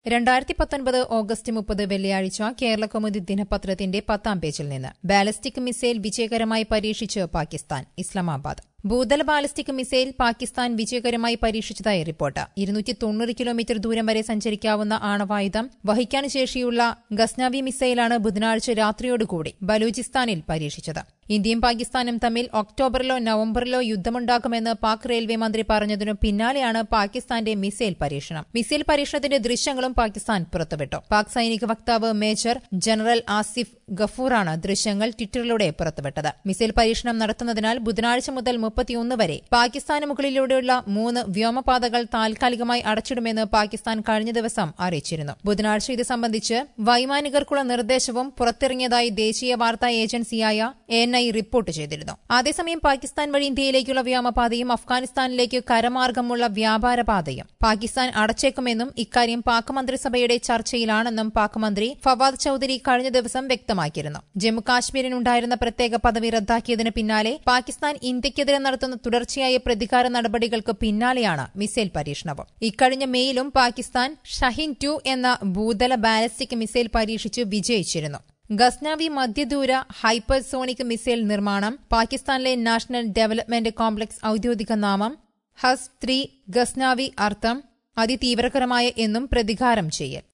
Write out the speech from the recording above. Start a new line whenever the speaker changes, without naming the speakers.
രണ്ടായിരത്തി പത്തൊൻപത് ഓഗസ്റ്റ് മുപ്പത് വെള്ളിയാഴ്ച കേരള കൗമുദി ദിനപത്രത്തിന്റെ പത്താം പേജിൽ നിന്ന് ബാലിസ്റ്റിക് മിസൈൽ വിജയകരമായി പരീക്ഷിച്ച് പാകിസ്ഥാൻ ഇസ്ലാമാബാദ് ഭൂതല ബാലിസ്റ്റിക് മിസൈൽ പാകിസ്ഥാൻ വിജയകരമായി പരീക്ഷിച്ചതായി റിപ്പോർട്ട് ഇരുന്നൂറ്റി തൊണ്ണൂറ് കിലോമീറ്റർ ദൂരം വരെ സഞ്ചരിക്കാവുന്ന ആണവായുധം വഹിക്കാൻ ശേഷിയുള്ള ഗസ്നാവി മിസൈലാണ് ബുധനാഴ്ച രാത്രിയോടുകൂടി ബലൂചിസ്ഥാനിൽ പരീക്ഷിച്ചത് ഇന്ത്യയും പാകിസ്ഥാനും തമ്മിൽ ഒക്ടോബറിലോ നവംബറിലോ യുദ്ധമുണ്ടാക്കുമെന്ന് പാക് റെയിൽവേ മന്ത്രി പറഞ്ഞതിനു പിന്നാലെയാണ് പാകിസ്ഥാന്റെ മിസൈൽ പരീക്ഷണം മിസൈൽ പരീക്ഷണത്തിന്റെ ദൃശ്യങ്ങളും പാകിസ്ഥാൻ പുറത്തുവിട്ടു പാക് സൈനിക വക്താവ് മേജർ ജനറൽ ആസിഫ് ഗഫൂറാണ് ദൃശ്യങ്ങൾ ട്വിറ്ററിലൂടെ പുറത്തുവിട്ടത് മിസൈൽ പരീക്ഷണം നടത്തുന്നതിനാൽ ബുധനാഴ്ച മുതൽ മുപ്പത്തിയൊന്ന് വരെ പാകിസ്ഥാന് മുകളിലൂടെയുള്ള മൂന്ന് വ്യോമപാതകൾ താൽക്കാലികമായി അടച്ചിടുമെന്ന് പാകിസ്ഥാൻ കഴിഞ്ഞ ദിവസം അറിയിച്ചിരുന്നു ബുധനാഴ്ച ഇത് സംബന്ധിച്ച് വൈമാനികർക്കുള്ള നിർദ്ദേശവും പുറത്തിറങ്ങിയതായി ദേശീയ വാർത്താ ഏജൻസിയായ എൻ ഐ റിപ്പോർട്ട് ചെയ്തിരുന്നു അതേസമയം പാകിസ്ഥാൻ വഴി ഇന്ത്യയിലേക്കുള്ള വ്യോമപാതയും അഫ്ഗാനിസ്ഥാനിലേക്ക് കരമാർഗമുള്ള വ്യാപാരപാതയും പാകിസ്ഥാൻ അടച്ചേക്കുമെന്നും ഇക്കാര്യം പാക് മന്ത്രിസഭയുടെ ചർച്ചയിലാണെന്നും പാക് മന്ത്രി ഫവാദ് ചൌധരി കഴിഞ്ഞ ദിവസം വ്യക്തമാക്കിയിരുന്നു ജമ്മു കാശ്മീരിനുണ്ടായിരുന്ന പ്രത്യേക പദവി റദ്ദാക്കിയതിന് പിന്നാലെ പാകിസ്ഥാൻ ഇന്ത്യക്കെതിരെ നടത്തുന്ന തുടർച്ചയായ പ്രതികാര നടപടികൾക്ക് പിന്നാലെയാണ് മിസൈൽ പരീക്ഷണവും ഇക്കഴിഞ്ഞ മെയിലും പാകിസ്ഥാൻ ഷഹിൻ ടു എന്ന ഭൂതല ബാലിസ്റ്റിക് മിസൈൽ പരീക്ഷിച്ച് വിജയിച്ചിരുന്നു ഗസ്നാവി മധ്യദൂര ഹൈപ്പർസോണിക് മിസൈൽ നിർമ്മാണം പാകിസ്ഥാനിലെ നാഷണൽ ഡെവലപ്മെന്റ് കോംപ്ലക്സ് ഔദ്യോഗിക നാമം ഹസ് ത്രീ ഗസ്നാവി അർത്ഥം അതിതീവ്രകരമായ എന്നും പ്രതികാരം ചെയ്യൽ